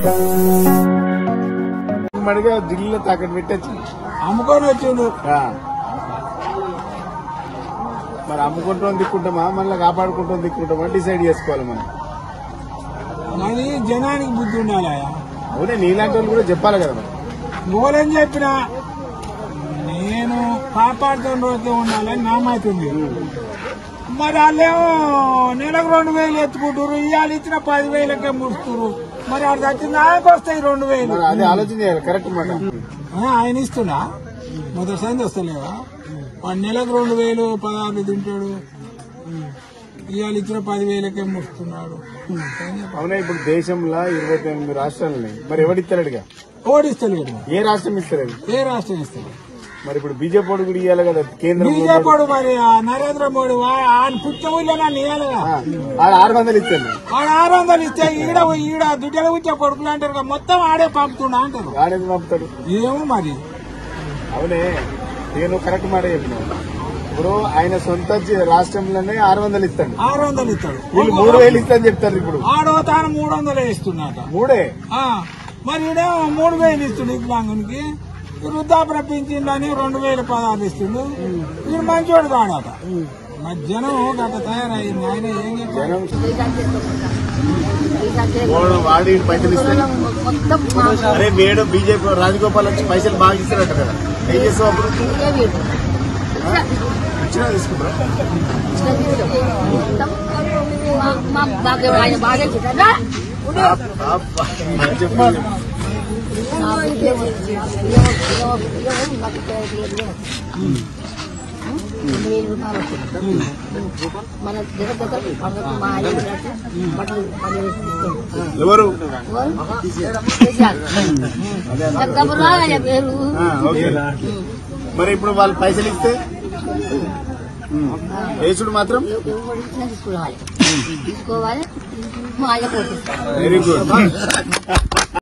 మడిగా ఢిల్లీలో తాకట్టు పెట్టచ్చు అమ్ముకొని వచ్చిండు మరి అమ్ముకుంటాం దిక్కుంటామా మళ్ళీ కాపాడుకుంటాం దిక్కుంటామా డిసైడ్ చేసుకోవాలి మనం మరి జనానికి బుద్ధి ఉండాలి అవునే నీలాంటి వాళ్ళు కూడా చెప్పాలి కదా మరి గోలని చెప్పిన నేను కాపాడుతున్న రోజే ఉండాలని నామైతుంది మరి వాళ్ళేమో నెలకు రెండు వేలు ఎత్తుకుంటారు ఇవాళ ఇచ్చిన పది వేలకే ముడుస్తున్నారు మరి అది వచ్చిన నాకు వస్తాయి రెండు వేలు మరి అదే ఆలోచన చేయాలి కరెక్ట్ మాట ఆ, ఆయన ఇస్తున్నా మొదటి సంది వస్తలేవా వాడు నెలకు రెండు వేలు పదహారు తింటాడు ఇవాళ ఇచ్చిన పది వేలకే ముడుస్తున్నాడు ఏం చెప్పాలి? అవునా ఇప్పుడు దేశంలో ఇరవై తొమ్మిది రాష్ట్రాలు ఉన్నాయి మరి ఎవడిస్తాడుగా ఓడిస్తలేడు ఏ రాష్ట్రం ఇస్తారు ఏ రాష్ట్రం ఇస్తాడు మరి ఇప్పుడు బీజేపీ వాడు కూడా ఇవ్వాలి కదా కేంద్రం బీజేపీ మరి ఆ నరేంద్ర మోడీ వా- ఆయన పుచ్చముల్లో నన్ను ఇవ్వాలిగా ఆడ ఆరు వందలు ఇచ్చాను వాడు ఆరు వందలు ఇస్తే ఈడ ఈడ దుడ్డలు కూర్చో కొడుకులు అంటారు కదా, మొత్తం ఆడే పంపుతుండ అంటారు ఆడేది పంపుతాడు ఏమో మరి అవునే నేను కరెక్ట్ మాట చెప్పిన ఇప్పుడు ఆయన సొంత జి- రాష్ట్రంలోనే ఆరు వందలు ఇస్తాడు ఆరు వందలు ఇస్తాడు వీళ్ళు మూడు వేలు ఇస్తాను చెప్తారు ఇప్పుడు ఆడో తాను మూడు వందలే ఇస్తున్నట మూడే ఆ, మరి ఈడేమో మూడు వేలు ఇస్తుండు వికలాంగునికి వృద్ధాప్య పింఛన్లని రెండు వేల పదహారు ఇస్తుండు వీడు మంచోడు కాడట మరి జనం గత తయారైంది ఆయన ఏం చెప్పారు జనం వాడు వాడి పైసలు ఇస్తాడు మొత్తం మా అరే వేడు బీజేపీ రాజగోపాల్ వచ్చి పైసలు బాగా ఇస్తారట కదా ఏం చేస్తావు అప్పుడు ఊరికే వీడు. ఇచ్చినా తీసుకుంటా ఇట్లా వీడు. మొత్తం మా- మా బాగా ఆయన బాగా ఇచ్చిండ్రా? చెప్పాలి నాకు ఇదేమో, ఇదేమో, ఇదేమో, ఇదేమో నాకు తెలియదు, ఇదేమో. రెండు వేల రూపాయలు వచ్చింది. మన దగ్గర దగ్గర పడగ మా ఆయన బట్టలు బట్టలు ఇస్తుంది ఎవరు దగ్గరలో ఆయన పేరు ఆ, ఓకే మరి ఇప్పుడు వాళ్ళు పైసలు ఇస్తే వేసుడు మాత్రం ఎవరు ఇచ్చినా తీసుకోవాలి తీసుకోవాలి మా ఆయన పోతుంది వెరీ గుడ్